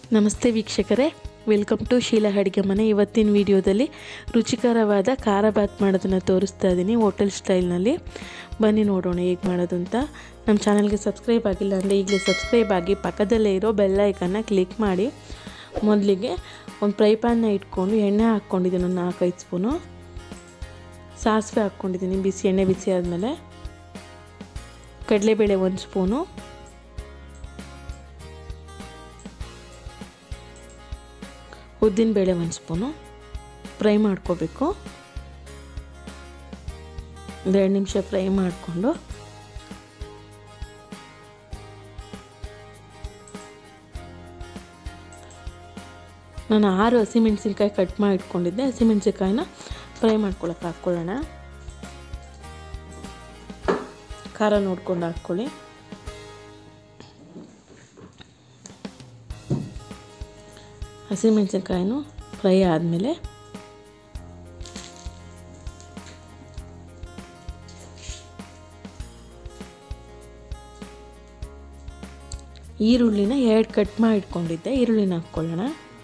ನಮಸ್ತೆ ವೀಕ್ಷಕರೇ welcome to Sheila ಅಡುಗೆ ಮನೆ ಇವತ್ತಿನ ವಿಡಿಯೋದಲ್ಲಿ ರುಚಿಕರವಾದ ಖಾರ ಬಾತ್ ಮಾಡೋದನ್ನು ತೋರಿಸ್ತಾ ಇದ್ದೀನಿ ಹೋಟೆಲ್ ಸ್ಟೈಲ್ನಲ್ಲಿ ಬನ್ನಿ ನೋಡೋಣ ಹೇಗೆ ಮಾಡೋದು ಅಂತ ನಮ್ಮ ಚಾನಲ್ಗೆ ಸಬ್ಸ್ಕ್ರೈಬ್ ಆಗಿಲ್ಲ ಅಂದರೆ ಈಗಲೇ ಸಬ್ಸ್ಕ್ರೈಬ್ ಆಗಿ ಪಕ್ಕದಲ್ಲೇ ಇರೋ ಬೆಲ್ ಐಕನ್ನ ಕ್ಲಿಕ್ ಮಾಡಿ ಮೊದಲಿಗೆ ಒಂದು ಫ್ರೈ ಪ್ಯಾನ್ನ ಇಟ್ಕೊಂಡು ಎಣ್ಣೆ ಹಾಕ್ಕೊಂಡಿದ್ದೀನಿ ಒಂದು ನಾಲ್ಕೈದು ಸ್ಪೂನು ಸಾಸಿವೆ ಹಾಕ್ಕೊಂಡಿದ್ದೀನಿ ಬಿಸಿ ಎಣ್ಣೆ ಬಿಸಿ ಆದಮೇಲೆ ಕಡಲೆಬೇಳೆ ಒಂದು ಸ್ಪೂನು ಉದ್ದಿನಬೇಳೆ ಒಂದು ಸ್ಪೂನು ಫ್ರೈ ಮಾಡ್ಕೋಬೇಕು ಒಂದೆರಡು ನಿಮಿಷ ಫ್ರೈ ಮಾಡಿಕೊಂಡು ನಾನು ಆರು ಹಸಿಮೆಣ್ಸಿನ್ಕಾಯಿ ಕಟ್ ಮಾಡಿ ಇಟ್ಕೊಂಡಿದ್ದೆ ಹಸಿಮೆಣ್ಸಿನ್ಕಾಯಿನ ಫ್ರೈ ಮಾಡ್ಕೊಳಕ್ಕೆ ಹಾಕ್ಕೊಳ್ಳೋಣ ಖಾರ ನೋಡ್ಕೊಂಡು ಹಾಕ್ಕೊಳ್ಳಿ ಹಸಿಮೆಣಸಿನ್ಕಾಯಿನೂ ಫ್ರೈ ಆದಮೇಲೆ ಈರುಳ್ಳಿನ ಎರಡು ಕಟ್ ಮಾಡಿ ಇಟ್ಕೊಂಡಿದ್ದೆ ಈರುಳ್ಳಿನ ಹಾಕ್ಕೊಳ್ಳೋಣ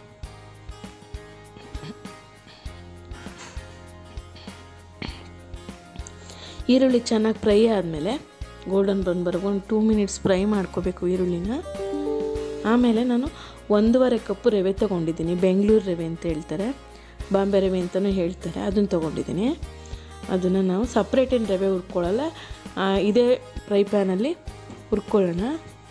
ಈರುಳ್ಳಿ ಚೆನ್ನಾಗಿ ಫ್ರೈ ಆದಮೇಲೆ ಗೋಲ್ಡನ್ ಬ್ರೌನ್ ಬರ್ಕೊಂಡು ಟೂ ಮಿನಿಟ್ಸ್ ಫ್ರೈ ಮಾಡ್ಕೋಬೇಕು ಈರುಳ್ಳಿನ ಆಮೇಲೆ ನಾನು ಒಂದೂವರೆ ಕಪ್ಪು ರವೆ ತೊಗೊಂಡಿದ್ದೀನಿ ಬೆಂಗಳೂರು ರವೆ ಅಂತ ಹೇಳ್ತಾರೆ ಬಾಂಬೆ ರವೆ ಅಂತಲೂ ಹೇಳ್ತಾರೆ ಅದನ್ನು ತೊಗೊಂಡಿದ್ದೀನಿ ಅದನ್ನು ನಾವು ಸಪ್ರೇಟೇನು ರವೆ ಹುರ್ಕೊಳ್ಳಲ್ಲ ಇದೇ ಫ್ರೈ ಪ್ಯಾನಲ್ಲಿ ಹುರ್ಕೊಳ್ಳೋಣ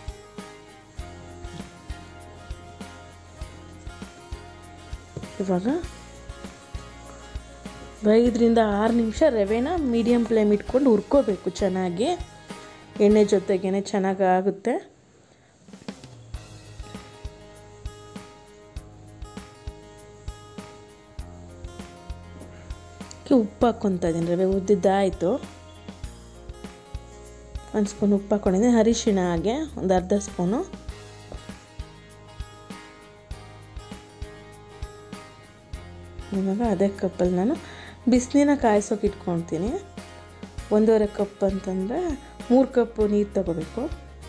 ಇವಾಗ ಐದರಿಂದ ಆರು ನಿಮಿಷ ರವೆನ ಮೀಡಿಯಮ್ ಫ್ಲೇಮ್ ಇಟ್ಕೊಂಡು ಹುರ್ಕೋಬೇಕು ಚೆನ್ನಾಗಿ ಎಣ್ಣೆ ಜೊತೆಗೇ ಚೆನ್ನಾಗಿ ಆಗುತ್ತೆ ಉಪ್ಪು ಹಾಕ್ಕೊತಾ ಇದ್ದೀನಿ ರವೆ ಉದ್ದಿದ್ದಾಯಿತು ಒಂದು ಸ್ಪೂನ್ ಉಪ್ಪು ಹಾಕ್ಕೊಂಡಿದ್ದೀನಿ ಅರಿಶಿಣ ಹಾಗೆ ಒಂದು ಅರ್ಧ ಸ್ಪೂನು ಇವಾಗ ಅದೇ ಕಪ್ಪಲ್ಲಿ ನಾನು ಬಿಸಿನೀರನ್ನ ಕಾಯಿಸೋಕೆ ಇಟ್ಕೊಳ್ತೀನಿ ಒಂದೂವರೆ ಕಪ್ ಅಂತಂದರೆ ಮೂರು ಕಪ್ಪು ನೀರು ತಗೋಬೇಕು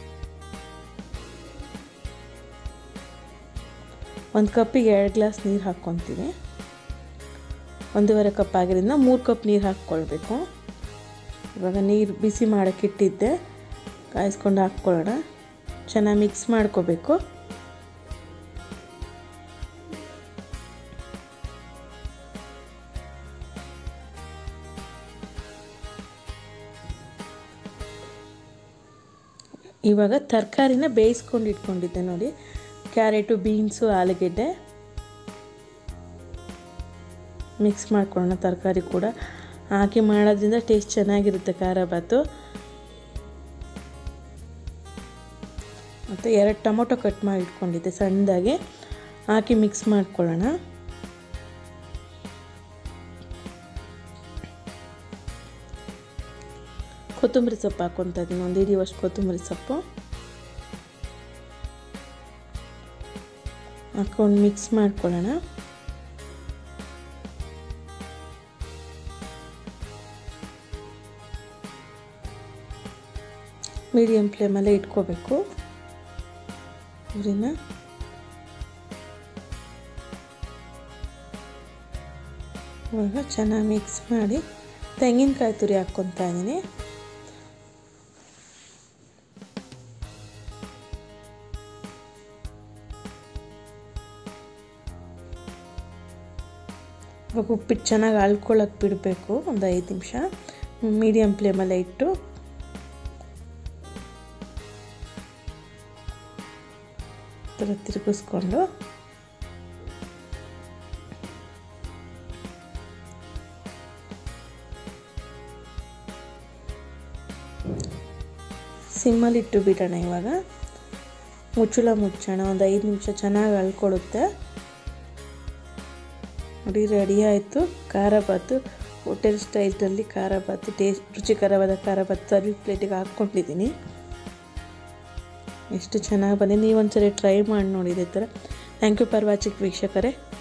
ಒಂದು ಕಪ್ಪಿಗೆ ಎರಡು ಗ್ಲಾಸ್ ನೀರು ಹಾಕ್ಕೊತೀನಿ ಒಂದೂವರೆ ಕಪ್ ಆಗಿರೋದ್ರಿಂದ ಮೂರು ಕಪ್ ನೀರು ಹಾಕ್ಕೊಳ್ಬೇಕು ಇವಾಗ ನೀರು ಬಿಸಿ ಮಾಡೋಕ್ಕೆ ಇಟ್ಟಿದ್ದೆ ಕಾಯಿಸ್ಕೊಂಡು ಹಾಕ್ಕೊಳ್ಳೋಣ ಚೆನ್ನಾಗಿ ಮಿಕ್ಸ್ ಮಾಡ್ಕೋಬೇಕು ಇವಾಗ ತರಕಾರಿನ ಬೇಯಿಸ್ಕೊಂಡು ಇಟ್ಕೊಂಡಿದ್ದೆ ನೋಡಿ ಕ್ಯಾರೆಟು ಬೀನ್ಸು ಆಲೂಗೆಡ್ಡೆ ಮಿಕ್ಸ್ ಮಾಡ್ಕೊಳ್ಳೋಣ ತರಕಾರಿ ಕೂಡ ಹಾಕಿ ಮಾಡೋದ್ರಿಂದ ಟೇಸ್ಟ್ ಚೆನ್ನಾಗಿರುತ್ತೆ ಖಾರ ಬಾತು ಮತ್ತು ಎರಡು ಟೊಮೊಟೊ ಕಟ್ ಮಾಡಿ ಇಟ್ಕೊಂಡಿದ್ದೆ ಸಣ್ಣದಾಗಿ ಹಾಕಿ ಮಿಕ್ಸ್ ಮಾಡ್ಕೊಳ್ಳೋಣ ಕೊತ್ತಂಬರಿ ಸೊಪ್ಪು ಹಾಕ್ಕೊತಾ ಇದ್ದೀನಿ ಒಂದು ಹಿಡಿಯುವಷ್ಟು ಕೊತ್ತಂಬರಿ ಸೊಪ್ಪು ಹಾಕ್ಕೊಂಡು ಮಿಕ್ಸ್ ಮಾಡ್ಕೊಳ್ಳೋಣ ಮೀಡಿಯಮ್ ಫ್ಲೇಮಲ್ಲೇ ಇಟ್ಕೋಬೇಕು ಉರಿನ ಇವಾಗ ಚೆನ್ನಾಗಿ ಮಿಕ್ಸ್ ಮಾಡಿ ತೆಂಗಿನಕಾಯಿ ತುರಿ ಹಾಕ್ಕೊತಾ ಇದ್ದೀನಿ ಇವಾಗ ಉಪ್ಪಿಟ್ಟು ಚೆನ್ನಾಗಿ ಅಳ್ಕೊಳಕ್ಕೆ ಬಿಡಬೇಕು ಒಂದು ಐದು ನಿಮಿಷ ಮೀಡಿಯಮ್ ಫ್ಲೇಮಲ್ಲೇ ಇಟ್ಟು ಥರ ತಿರುಗಿಸ್ಕೊಂಡು ಸಿಮ್ಮಲ್ಲಿಟ್ಟು ಬಿಡೋಣ ಇವಾಗ ಮುಚ್ಚಳ ಮುಚ್ಚೋಣ ಒಂದು ಐದು ನಿಮಿಷ ಚೆನ್ನಾಗಿ ಅಳ್ಕೊಳುತ್ತೆ ನೋಡಿ ರೆಡಿ ಆಯಿತು ಖಾರ ಬಾತು ಹೋಟೆಲ್ ಸ್ಟೈಲ್ನಲ್ಲಿ ಖಾರ ಬಾತು ಟೇಸ್ಟ್ ರುಚಿಕರವಾದ ಖಾರ ಬಾತು ಸರ್ವಿಸ್ ಪ್ಲೇಟಿಗೆ ಹಾಕ್ಕೊಂಡಿದ್ದೀನಿ ಎಷ್ಟು ಚೆನ್ನಾಗಿ ಬಂದಿದೆ ನೀವು ಒಂದ್ಸರಿ ಟ್ರೈ ಮಾಡಿ ನೋಡಿ ಇದೇ ಥರ ಥ್ಯಾಂಕ್ ಯು ಫಾರ್ ವಾಚಿಂಗ್ ವೀಕ್ಷಕರೇ